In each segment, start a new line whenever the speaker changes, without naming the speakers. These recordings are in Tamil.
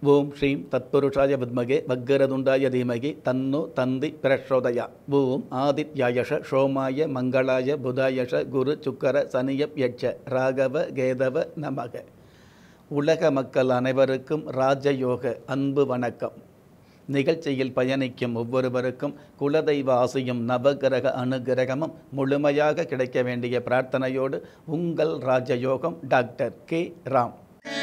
ஓம் ஸ்ரீம் தத்புருஷாய வித்மகே வக்கரதுண்டாய தீமகி தன்னு தந்தி பிரச்சோதயா ஓம் ஆதித்யாயஷ சோமாய மங்களாய புதாயஷ குரு சுக்கர சனியப் யட்ச ராகவ கேதவ நமக உலக மக்கள் அனைவருக்கும் ராஜயோக அன்பு வணக்கம் நிகழ்ச்சியில் பயணிக்கும் ஒவ்வொருவருக்கும் குலதெய்வ ஆசையும் நவகிரக அனுகிரகமும் முழுமையாக கிடைக்க வேண்டிய பிரார்த்தனையோடு உங்கள் ராஜயோகம் டாக்டர் கே ராம்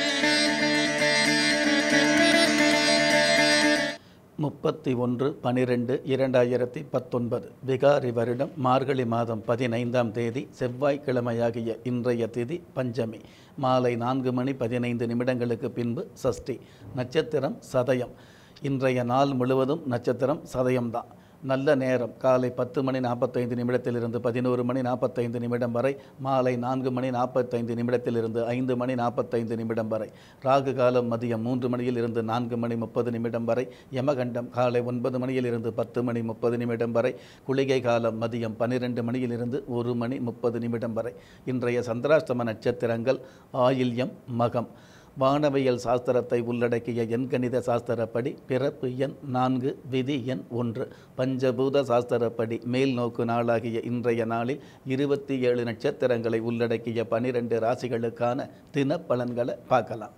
முப்பத்தி ஒன்று பனிரெண்டு இரண்டாயிரத்தி பத்தொன்பது விகாரி வருடம் மார்கழி மாதம் பதினைந்தாம் தேதி செவ்வாய்க்கிழமையாகிய இன்றைய திதி பஞ்சமி மாலை நான்கு மணி பதினைந்து நிமிடங்களுக்கு பின்பு சஷ்டி நட்சத்திரம் சதயம் இன்றைய நாள் முழுவதும் நட்சத்திரம் சதயம்தான் நல்ல நேரம் காலை பத்து மணி நாற்பத்தைந்து நிமிடத்திலிருந்து பதினோரு மணி நாற்பத்தைந்து நிமிடம் வரை மாலை நான்கு மணி நாற்பத்தைந்து நிமிடத்திலிருந்து ஐந்து மணி நாற்பத்தைந்து நிமிடம் வரை ராகு காலம் மதியம் மூன்று மணியில் இருந்து நான்கு மணி முப்பது நிமிடம் வரை யமகண்டம் காலை ஒன்பது மணியில் இருந்து பத்து மணி முப்பது நிமிடம் வரை குளிகை காலம் மதியம் பன்னிரெண்டு மணியிலிருந்து ஒரு மணி முப்பது நிமிடம் வரை இன்றைய சந்திராஷ்டம நட்சத்திரங்கள் ஆயில்யம் மகம் வானவியல் சாஸ்திரத்தை உள்ளடக்கிய எண்கணித சாஸ்திரப்படி பிறப்பு எண் நான்கு விதி எண் ஒன்று பஞ்சபூத சாஸ்திரப்படி மேல் நோக்கு நாளாகிய இன்றைய நாளில் இருபத்தி ஏழு நட்சத்திரங்களை உள்ளடக்கிய பனிரெண்டு ராசிகளுக்கான தினப்பலன்களை பார்க்கலாம்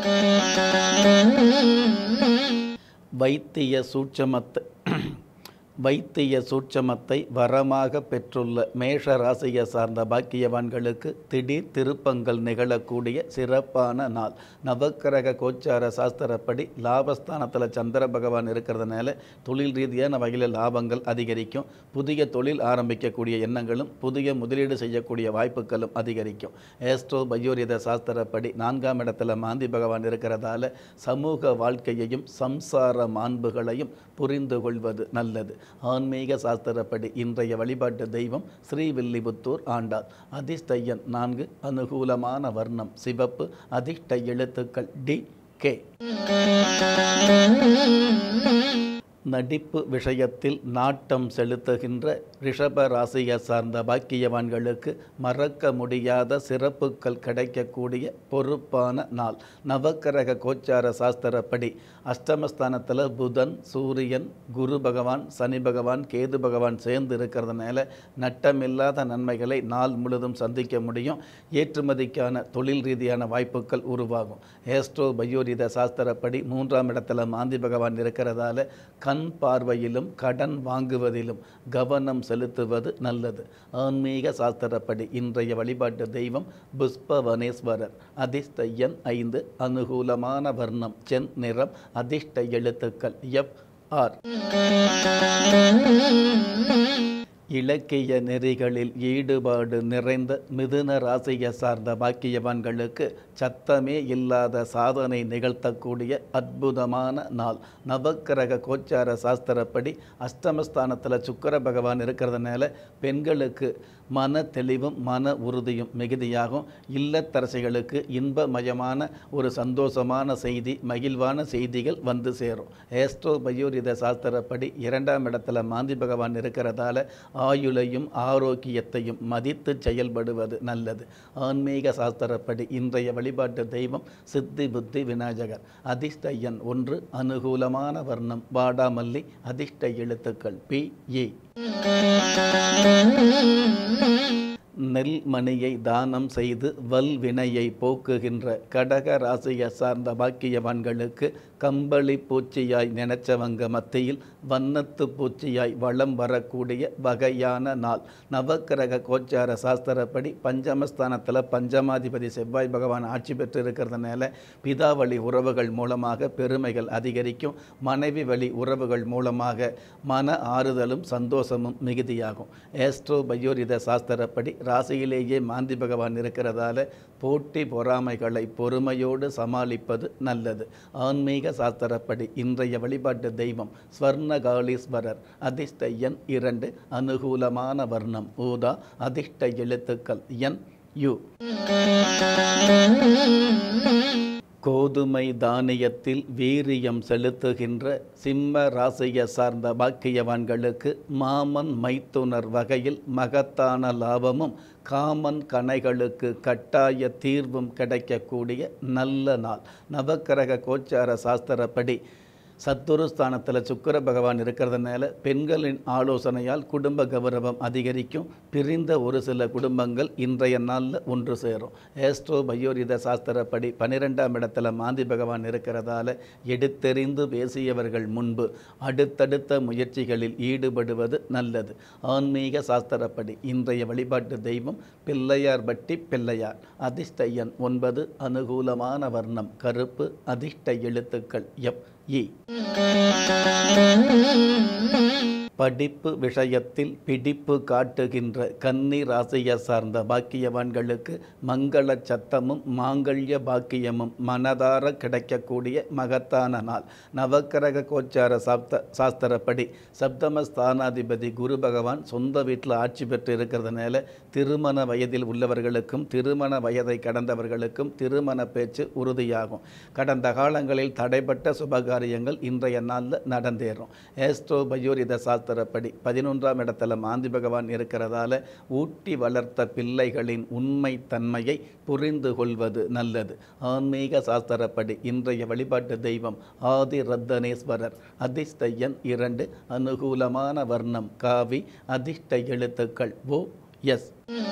வைத்திய சூட்சமத்தை வைத்திய சூட்சமத்தை வரமாக பெற்றுள்ள மேஷ ராசியை சார்ந்த பாக்கியவான்களுக்கு திடீர் திருப்பங்கள் நிகழக்கூடிய சிறப்பான நாள் நவக்கிரக கோச்சார சாஸ்திரப்படி லாபஸ்தானத்தில் சந்திர பகவான் இருக்கிறதுனால தொழில் ரீதியான வகையில் லாபங்கள் அதிகரிக்கும் புதிய தொழில் ஆரம்பிக்கக்கூடிய எண்ணங்களும் புதிய முதலீடு செய்யக்கூடிய வாய்ப்புகளும் அதிகரிக்கும் ஏஸ்ட்ரோ பயோரித சாஸ்திரப்படி நான்காம் இடத்துல மாந்தி பகவான் இருக்கிறதால சமூக வாழ்க்கையையும் சம்சார மாண்புகளையும் புரிந்து கொள்வது நல்லது ஆன்மீக சாஸ்திரப்படி இன்றைய வழிபாட்டு தெய்வம் ஸ்ரீவில்லிபுத்தூர் ஆண்டாள் அதிர்ஷ்டயன் நான்கு அனுகூலமான வர்ணம் சிவப்பு அதிர்ஷ்ட எழுத்துக்கள் டி கே நடிப்பு விஷயத்தில் நாட்டம் செலுத்துகின்ற ரிஷப ராசியை சார்ந்த பாக்கியவான்களுக்கு மறக்க முடியாத சிறப்புகள் கிடைக்கக்கூடிய பொறுப்பான நாள் நவக்கிரக கோச்சார சாஸ்திரப்படி அஷ்டமஸ்தானத்தில் புதன் சூரியன் குரு பகவான் சனி பகவான் கேது பகவான் சேர்ந்து இருக்கிறதுனால நட்டமில்லாத நன்மைகளை நாள் முழுதும் சந்திக்க முடியும் ஏற்றுமதிக்கான தொழில் ரீதியான வாய்ப்புகள் உருவாகும் ஏஸ்ட்ரோ பயோரித சாஸ்திரப்படி மூன்றாம் இடத்துல மாந்தி பகவான் இருக்கிறதால கண் பார்வையிலும் கடன் வாங்குவதிலும் கவனம் செலுத்துவது நல்லது ஆன்மீக சாஸ்திரப்படி இன்றைய வழிபாட்டு தெய்வம் புஷ்பவனேஸ்வரர் அதிர்ஷ்ட எண் ஐந்து அனுகூலமான வர்ணம் சென் நிறம் அதிர்ஷ்ட எழுத்துக்கள் எஃப் ஆர் இலக்கிய நெறிகளில் ஈடுபாடு நிறைந்த மிதுன ராசியை சார்ந்த பாக்கியவான்களுக்கு சத்தமே இல்லாத சாதனை நிகழ்த்தக்கூடிய அற்புதமான நாள் நவக்கிரக கோச்சார சாஸ்திரப்படி அஷ்டமஸ்தானத்தில் சுக்கர பகவான் இருக்கிறதுனால பெண்களுக்கு மன தெளிவும் மன உறுதியும் மிகுதியாகும் இல்லத்தரசிகளுக்கு இன்பமயமான ஒரு சந்தோஷமான செய்தி மகிழ்வான செய்திகள் வந்து சேரும் ஏஸ்ட்ரோ பயோரித சாஸ்திரப்படி இரண்டாம் இடத்துல மாந்தி பகவான் இருக்கிறதால ஆயுளையும் ஆரோக்கியத்தையும் மதித்து செயல்படுவது நல்லது ஆன்மீக சாஸ்திரப்படி இன்றைய வழிபாட்டு தெய்வம் சித்தி புத்தி விநாயகர் அதிர்ஷ்ட எண் ஒன்று அனுகூலமான வர்ணம் வாடாமல்லி அதிர்ஷ்ட எழுத்துக்கள் பி ஏ நெல் மணியை தானம் செய்து வல்வினையை போக்குகின்ற கடக ராசியை சார்ந்த பாக்கியவான்களுக்கு கம்பளி பூச்சியாய் நினைச்சவங்க மத்தியில் வண்ணத்து பூச்சியாய் வளம் வரக்கூடிய வகையான நாள் நவக்கிரக கோச்சார சாஸ்திரப்படி பஞ்சமஸ்தானத்தில் பஞ்சமாதிபதி செவ்வாய் பகவான் ஆட்சி பெற்று இருக்கிறதுனால பிதாவளி உறவுகள் மூலமாக பெருமைகள் அதிகரிக்கும் மனைவி வழி உறவுகள் மூலமாக மன ஆறுதலும் சந்தோஷமும் மிகுதியாகும் ஏஸ்ட்ரோ பயோரித சாஸ்திரப்படி ராசியிலேயே மாந்தி பகவான் இருக்கிறதால போட்டி பொறாமைகளை பொறுமையோடு சமாளிப்பது நல்லது ஆன்மீக சாஸ்திரப்படி இன்றைய வழிபாட்டு தெய்வம் ஸ்வர்ணகாளீஸ்வரர் அதிர்ஷ்ட எண் இரண்டு அனுகூலமான வர்ணம் ஊதா அதிர்ஷ்ட எழுத்துக்கள் என் யு கோதுமை தானியத்தில் வீரியம் செலுத்துகின்ற சிம்ம ராசியை சார்ந்த பாக்கியவான்களுக்கு மாமன் மைத்துனர் வகையில் மகத்தான லாபமும் காமன் கணைகளுக்கு கட்டாய தீர்வும் கிடைக்கக்கூடிய நல்ல நாள் நவக்கிரக கோச்சார சாஸ்திரப்படி சத்துருஸ்தானத்தில் சுக்கிர பகவான் இருக்கிறதுனால பெண்களின் ஆலோசனையால் குடும்ப கௌரவம் அதிகரிக்கும் பிரிந்த ஒரு சில குடும்பங்கள் இன்றைய நாளில் ஒன்று சேரும் ஏஸ்ட்ரோ பயோரித சாஸ்திரப்படி பன்னிரெண்டாம் இடத்துல மாந்தி பகவான் இருக்கிறதால எடுத்தெறிந்து பேசியவர்கள் முன்பு அடுத்தடுத்த முயற்சிகளில் ஈடுபடுவது நல்லது ஆன்மீக சாஸ்திரப்படி இன்றைய வழிபாட்டு தெய்வம் பிள்ளையார் பட்டி பிள்ளையார் அதிர்ஷ்ட எண் ஒன்பது அனுகூலமான வர்ணம் கருப்பு அதிர்ஷ்ட எழுத்துக்கள் எப் இ படிப்பு விஷயத்தில் பிடிப்பு காட்டுகின்ற கன்னி ராசியை சார்ந்த பாக்கியவான்களுக்கு மங்கள சத்தமும் மாங்கல்ய பாக்கியமும் மனதார கிடைக்கக்கூடிய மகத்தான நாள் நவக்கிரக கோச்சார சாப்த சாஸ்திரப்படி சப்தம ஸ்தானாதிபதி குரு பகவான் சொந்த வீட்டில் ஆட்சி பெற்று இருக்கிறதுனால திருமண வயதில் உள்ளவர்களுக்கும் திருமண வயதை கடந்தவர்களுக்கும் திருமண பேச்சு உறுதியாகும் கடந்த காலங்களில் தடைப்பட்ட சுபகாரியங்கள் இன்றைய நாளில் நடந்தேறும் ஏஸ்ட்ரோ பயோரித சாஸ்திரப்படி பதினொன்றாம் இடத்துல மாந்தி பகவான் இருக்கிறதால ஊட்டி வளர்த்த பிள்ளைகளின் உண்மை தன்மையை புரிந்து கொள்வது நல்லது ஆன்மீக சாஸ்திரப்படி இன்றைய வழிபாட்டு தெய்வம் ஆதி ரத்தனேஸ்வரர் அதிர்ஷ்ட எண் இரண்டு அனுகூலமான வர்ணம் காவி அதிர்ஷ்ட எழுத்துக்கள் ஓ எஸ்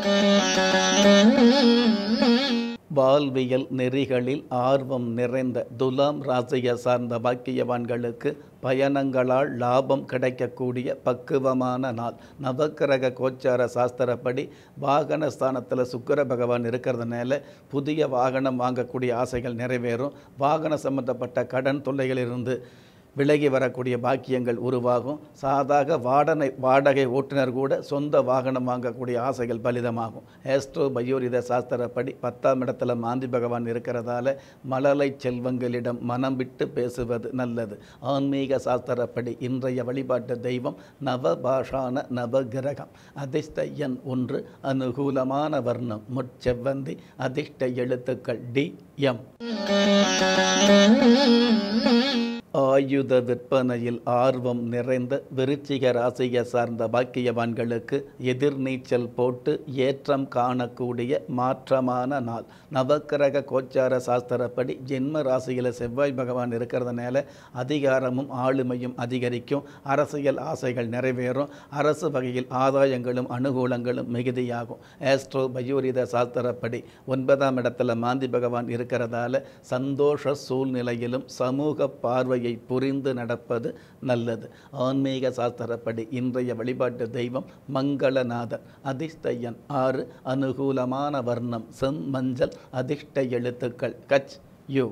வாழ்வியல் நெறிகளில் ஆர்வம் நிறைந்த துலாம் ராசியை சார்ந்த பாக்கியவான்களுக்கு பயணங்களால் லாபம் கிடைக்கக்கூடிய பக்குவமான நாள் நவக்கிரக கோச்சார சாஸ்திரப்படி வாகன ஸ்தானத்தில் சுக்கிர பகவான் இருக்கிறதுனால புதிய வாகனம் வாங்கக்கூடிய ஆசைகள் நிறைவேறும் வாகன சம்பந்தப்பட்ட கடன் தொல்லைகளிலிருந்து விலகி வரக்கூடிய பாக்கியங்கள் உருவாகும் சாதாக வாடனை வாடகை ஓட்டுநர் கூட சொந்த வாகனம் வாங்கக்கூடிய ஆசைகள் பலிதமாகும் ஏஸ்ட்ரோ பயோரித சாஸ்திரப்படி பத்தாம் இடத்துல மாந்தி பகவான் இருக்கிறதால மழலை செல்வங்களிடம் மனம் விட்டு பேசுவது நல்லது ஆன்மீக சாஸ்திரப்படி இன்றைய வழிபாட்டு தெய்வம் நவபாஷான நவகிரகம் அதிர்ஷ்ட எண் ஒன்று அனுகூலமான வர்ணம் முட்செவ்வந்தி அதிர்ஷ்ட எழுத்துக்கள் டி எம் ஆயுத விற்பனையில் ஆர்வம் நிறைந்த விருச்சிக ராசியை சார்ந்த பாக்கியவான்களுக்கு எதிர்நீச்சல் போட்டு ஏற்றம் காணக்கூடிய மாற்றமான நாள் நவக்கிரக கோச்சார சாஸ்திரப்படி ஜென்ம ராசியில் செவ்வாய் பகவான் இருக்கிறதுனால அதிகாரமும் ஆளுமையும் அதிகரிக்கும் அரசியல் ஆசைகள் நிறைவேறும் அரசு வகையில் ஆதாயங்களும் அனுகூலங்களும் மிகுதியாகும் ஆஸ்ட்ரோ பயோரித சாஸ்திரப்படி ஒன்பதாம் இடத்துல மாந்தி பகவான் இருக்கிறதால சந்தோஷ சூழ்நிலையிலும் சமூக பார்வை முறையை புரிந்து நடப்பது நல்லது ஆன்மீக சாஸ்திரப்படி இன்றைய வழிபாட்டு தெய்வம் மங்களநாதர் அதிர்ஷ்ட எண் ஆறு அனுகூலமான வர்ணம் செம் மஞ்சள் அதிர்ஷ்ட எழுத்துக்கள் கச் யூ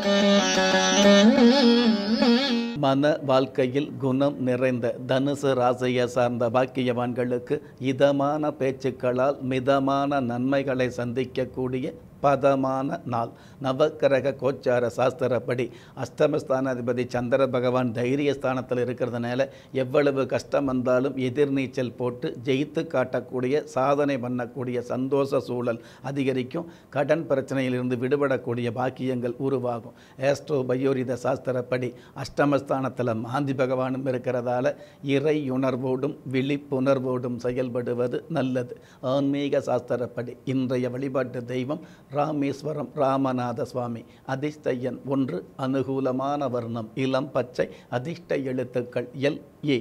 மன வாழ்க்கையில் குணம் நிறைந்த தனுசு ராசியை சார்ந்த பாக்கியவான்களுக்கு இதமான பேச்சுக்களால் மிதமான நன்மைகளை சந்திக்கக்கூடிய பதமான நாள் நவக்கிரக கோச்சார சாஸ்திரப்படி அஷ்டமஸ்தானாதிபதி சந்திர பகவான் தைரியஸ்தானத்தில் இருக்கிறதுனால எவ்வளவு கஷ்டம் வந்தாலும் எதிர்நீச்சல் போட்டு ஜெயித்து காட்டக்கூடிய சாதனை பண்ணக்கூடிய சந்தோஷ சூழல் அதிகரிக்கும் கடன் பிரச்சனையிலிருந்து விடுபடக்கூடிய பாக்கியங்கள் உருவாகும் ஏஸ்ட்ரோ பயோரித சாஸ்திரப்படி அஷ்டமஸ்தானத்தில் மாந்தி பகவானும் இருக்கிறதால இறையுணர்வோடும் விழிப்புணர்வோடும் செயல்படுவது நல்லது ஆன்மீக சாஸ்திரப்படி இன்றைய வழிபாட்டு தெய்வம் ராமேஸ்வரம் ராமநாத சுவாமி அதிர்ஷ்ட எண் ஒன்று அனுகூலமான வர்ணம் இளம் பச்சை அதிர்ஷ்ட எழுத்துக்கள் எல் ஏ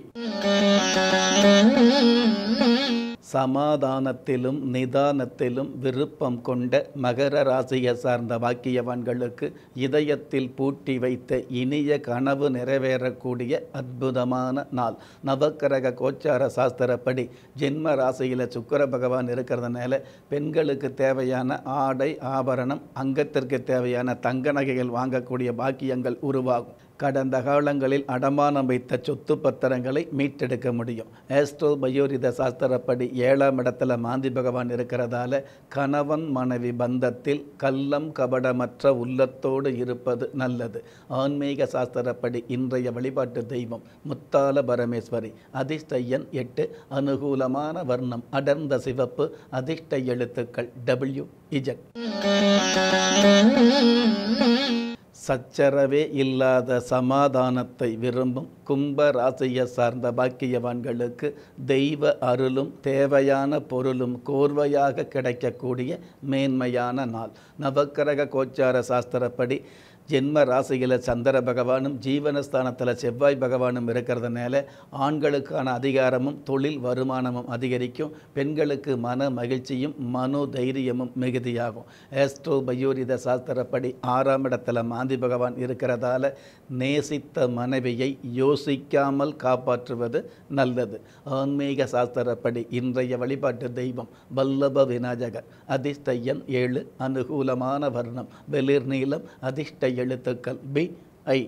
சமாதானத்திலும் நிதானத்திலும் விருப்பம் கொண்ட மகர ராசியை சார்ந்த வாக்கியவான்களுக்கு இதயத்தில் பூட்டி வைத்த இனிய கனவு நிறைவேறக்கூடிய அற்புதமான நாள் நவக்கிரக கோச்சார சாஸ்திரப்படி ஜென்ம ராசியில் சுக்கர பகவான் இருக்கிறதுனால பெண்களுக்கு தேவையான ஆடை ஆபரணம் அங்கத்திற்கு தேவையான தங்க நகைகள் வாங்கக்கூடிய பாக்கியங்கள் உருவாகும் கடந்த காலங்களில் அடமானம் வைத்த சொத்து பத்திரங்களை மீட்டெடுக்க முடியும் ஆஸ்ட்ரோ பயோரித சாஸ்திரப்படி ஏழாம் இடத்துல மாந்தி பகவான் இருக்கிறதால கணவன் மனைவி பந்தத்தில் கள்ளம் கபடமற்ற உள்ளத்தோடு இருப்பது நல்லது ஆன்மீக சாஸ்திரப்படி இன்றைய வழிபாட்டு தெய்வம் முத்தால பரமேஸ்வரி அதிர்ஷ்ட எண் எட்டு அனுகூலமான வர்ணம் அடர்ந்த சிவப்பு அதிர்ஷ்ட எழுத்துக்கள் டபிள்யூ இஜட் சச்சரவே இல்லாத சமாதானத்தை விரும்பும் கும்ப ராசியை சார்ந்த பாக்கியவான்களுக்கு தெய்வ அருளும் தேவையான பொருளும் கோர்வையாக கிடைக்கக்கூடிய மேன்மையான நாள் நவக்கிரக கோச்சார சாஸ்திரப்படி ஜென்ம ராசியில் சந்திர பகவானும் ஜீவனஸ்தானத்தில் செவ்வாய் பகவானும் இருக்கிறதுனால ஆண்களுக்கான அதிகாரமும் தொழில் வருமானமும் அதிகரிக்கும் பெண்களுக்கு மன மகிழ்ச்சியும் மனோ தைரியமும் மிகுதியாகும் ஏஸ்ட்ரோ பயோரித சாஸ்திரப்படி ஆறாம் இடத்துல மாந்தி பகவான் இருக்கிறதால நேசித்த மனைவியை யோசிக்காமல் காப்பாற்றுவது நல்லது ஆன்மீக சாஸ்திரப்படி இன்றைய வழிபாட்டு தெய்வம் வல்லப விநாயகர் அதிர்ஷ்ட எண் ஏழு அனுகூலமான வர்ணம் வெளிர் நீளம் அதிர்ஷ்ட எழுத்துக்கள் பி ஐ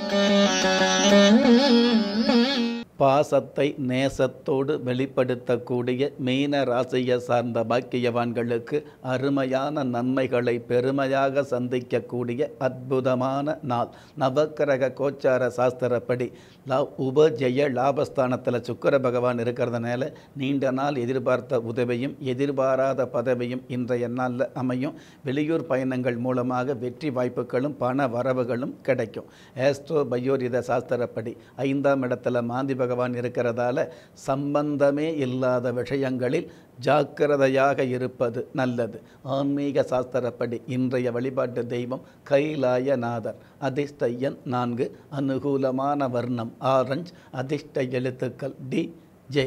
பாசத்தை நேசத்தோடு வெளிப்படுத்தக்கூடிய மீன ராசியை சார்ந்த பாக்கியவான்களுக்கு அருமையான நன்மைகளை பெருமையாக சந்திக்கக்கூடிய அற்புதமான நாள் நவக்கிரக கோச்சார சாஸ்திரப்படி லா உபஜெய லாபஸ்தானத்தில் சுக்கர பகவான் இருக்கிறதுனால நீண்ட நாள் எதிர்பார்த்த உதவியும் எதிர்பாராத பதவியும் இன்றைய நாளில் அமையும் வெளியூர் பயணங்கள் மூலமாக வெற்றி வாய்ப்புகளும் பண வரவுகளும் கிடைக்கும் ஏஸ்ட்ரோ பயோரித சாஸ்திரப்படி ஐந்தாம் இடத்துல மாந்தி பகவான் இருக்கிறதால சம்பந்தமே இல்லாத விஷயங்களில் ஜாக்கிரதையாக இருப்பது நல்லது ஆன்மீக சாஸ்திரப்படி இன்றைய வழிபாட்டு தெய்வம் கைலாயநாதர் அதிர்ஷ்ட எண் நான்கு அனுகூலமான வர்ணம் ஆரஞ்ச் அதிர்ஷ்ட எழுத்துக்கள் டி ஜே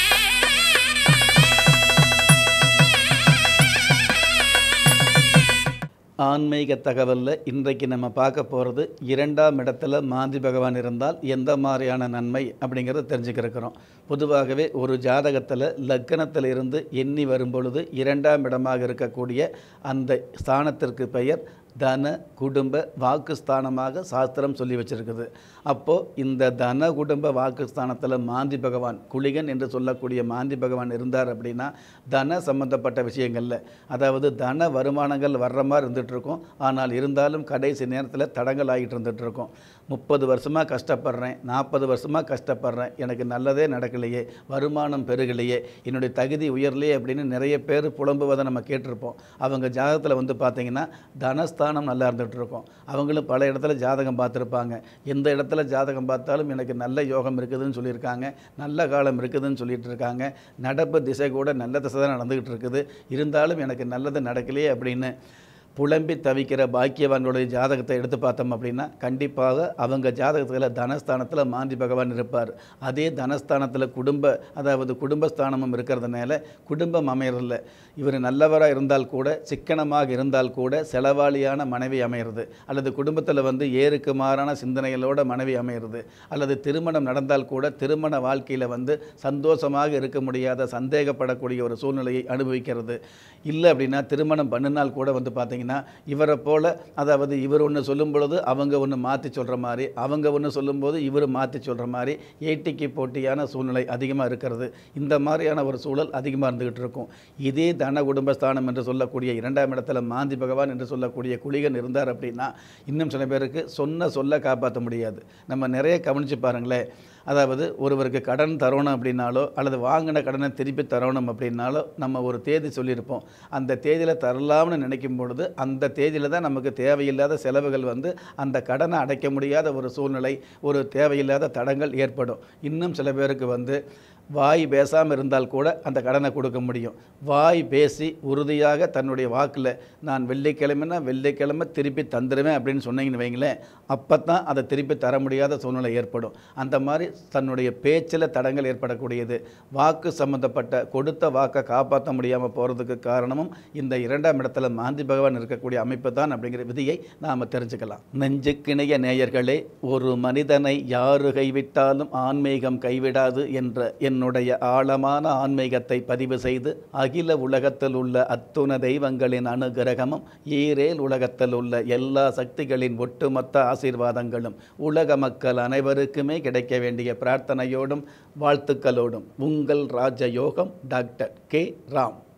ஆன்மீக தகவலில் இன்றைக்கு நம்ம பார்க்க போகிறது இரண்டாம் இடத்துல மாந்தி பகவான் இருந்தால் எந்த மாதிரியான நன்மை அப்படிங்கிறத தெரிஞ்சுக்கிறோம் பொதுவாகவே ஒரு ஜாதகத்தில் லக்கணத்தில் இருந்து எண்ணி வரும் பொழுது இரண்டாம் இடமாக இருக்கக்கூடிய அந்த ஸ்தானத்திற்கு பெயர் தன குடும்ப வாக்குஸ்தானமாக சாஸ்திரம் சொல்லி வச்சிருக்குது அப்போது இந்த தன குடும்ப வாக்குஸ்தானத்தில் மாந்தி பகவான் குளிகன் என்று சொல்லக்கூடிய மாந்தி பகவான் இருந்தார் அப்படின்னா தன சம்பந்தப்பட்ட விஷயங்களில் அதாவது தன வருமானங்கள் வர்ற மாதிரி இருந்துகிட்டு இருக்கும் ஆனால் இருந்தாலும் கடைசி நேரத்தில் தடங்கள் ஆகிட்டு இருந்துகிட்டு இருக்கும் முப்பது வருஷமாக கஷ்டப்படுறேன் நாற்பது வருஷமாக கஷ்டப்படுறேன் எனக்கு நல்லதே நடக்கலையே வருமானம் பெருகலையே என்னுடைய தகுதி உயரலையே அப்படின்னு நிறைய பேர் புலம்புவதை நம்ம கேட்டிருப்போம் அவங்க ஜாதகத்தில் வந்து பார்த்தீங்கன்னா தனஸ்தானம் நல்லா இருந்துகிட்டு இருக்கும் அவங்களும் பல இடத்துல ஜாதகம் பார்த்துருப்பாங்க எந்த இடத்துல ஜாதகம் பார்த்தாலும் எனக்கு நல்ல யோகம் இருக்குதுன்னு சொல்லியிருக்காங்க நல்ல காலம் இருக்குதுன்னு சொல்லிட்டு இருக்காங்க நடப்பு திசை கூட நல்ல திசை தான் நடந்துக்கிட்டு இருக்குது இருந்தாலும் எனக்கு நல்லது நடக்கலையே அப்படின்னு புலம்பி தவிக்கிற பாக்கியவான்களுடைய ஜாதகத்தை எடுத்து பார்த்தோம் அப்படின்னா கண்டிப்பாக அவங்க ஜாதகத்தில் தனஸ்தானத்தில் மாந்தி பகவான் இருப்பார் அதே தனஸ்தானத்தில் குடும்ப அதாவது குடும்பஸ்தானமும் இருக்கிறதுனால குடும்பம் அமையறதில்ல இவர் நல்லவராக இருந்தால் கூட சிக்கனமாக இருந்தால் கூட செலவாளியான மனைவி அமையிறது அல்லது குடும்பத்தில் வந்து ஏறுக்கு மாறான சிந்தனைகளோட மனைவி அமையிறது அல்லது திருமணம் நடந்தால் கூட திருமண வாழ்க்கையில் வந்து சந்தோஷமாக இருக்க முடியாத சந்தேகப்படக்கூடிய ஒரு சூழ்நிலையை அனுபவிக்கிறது இல்லை அப்படின்னா திருமணம் பண்ணினால் கூட வந்து பார்த்தீங்கன்னா இவரை போல் அதாவது இவர் ஒன்று சொல்லும் பொழுது அவங்க ஒன்று மாற்றி சொல்கிற மாதிரி அவங்க ஒன்று சொல்லும்போது இவர் மாற்றி சொல்கிற மாதிரி ஏட்டிக்கு போட்டியான சூழ்நிலை அதிகமாக இருக்கிறது இந்த மாதிரியான ஒரு சூழல் அதிகமாக இருந்துகிட்டு இருக்கும் இதே தன குடும்பஸ்தானம் என்று சொல்லக்கூடிய இரண்டாம் இடத்துல மாந்தி பகவான் என்று சொல்லக்கூடிய குளிகன் இருந்தார் அப்படின்னா இன்னும் சில பேருக்கு சொன்ன சொல்ல காப்பாற்ற முடியாது நம்ம நிறைய கவனித்து பாருங்களேன் அதாவது ஒருவருக்கு கடன் தரணும் அப்படின்னாலோ அல்லது வாங்கின கடனை திருப்பி தரணும் அப்படின்னாலோ நம்ம ஒரு தேதி சொல்லியிருப்போம் அந்த தேதியில் தரலாம்னு நினைக்கும் பொழுது அந்த தேதியில் தான் நமக்கு தேவையில்லாத செலவுகள் வந்து அந்த கடனை அடைக்க முடியாத ஒரு சூழ்நிலை ஒரு தேவையில்லாத தடங்கள் ஏற்படும் இன்னும் சில பேருக்கு வந்து வாய் பேசாமல் இருந்தால் கூட அந்த கடனை கொடுக்க முடியும் வாய் பேசி உறுதியாக தன்னுடைய வாக்கில் நான் வெள்ளிக்கிழமைனா வெள்ளிக்கிழமை திருப்பி தந்துடுவேன் அப்படின்னு சொன்னீங்கன்னு வைங்களேன் அப்போ தான் அதை திருப்பி தர முடியாத சூழ்நிலை ஏற்படும் அந்த மாதிரி தன்னுடைய பேச்சில் தடங்கள் ஏற்படக்கூடியது வாக்கு சம்மந்தப்பட்ட கொடுத்த வாக்கை காப்பாற்ற முடியாமல் போகிறதுக்கு காரணமும் இந்த இரண்டாம் இடத்துல மாந்தி பகவான் இருக்கக்கூடிய அமைப்பு தான் அப்படிங்கிற விதியை நாம் தெரிஞ்சுக்கலாம் நெஞ்சுக்கிணைய நேயர்களே ஒரு மனிதனை யாரு கைவிட்டாலும் ஆன்மீகம் கைவிடாது என்ற என்னுடைய ஆழமான ஆன்மீகத்தை பதிவு செய்து அகில உலகத்தில் உள்ள அத்துண தெய்வங்களின் அனுகிரகமும் ஈரேல் உலகத்தில் உள்ள எல்லா சக்திகளின் ஒட்டுமொத்த ஆசீர்வாதங்களும் உலக மக்கள் அனைவருக்குமே கிடைக்க வேண்டிய பிரார்த்தனையோடும் வாழ்த்துக்களோடும் உங்கள் ராஜயோகம் டாக்டர் கே ராம்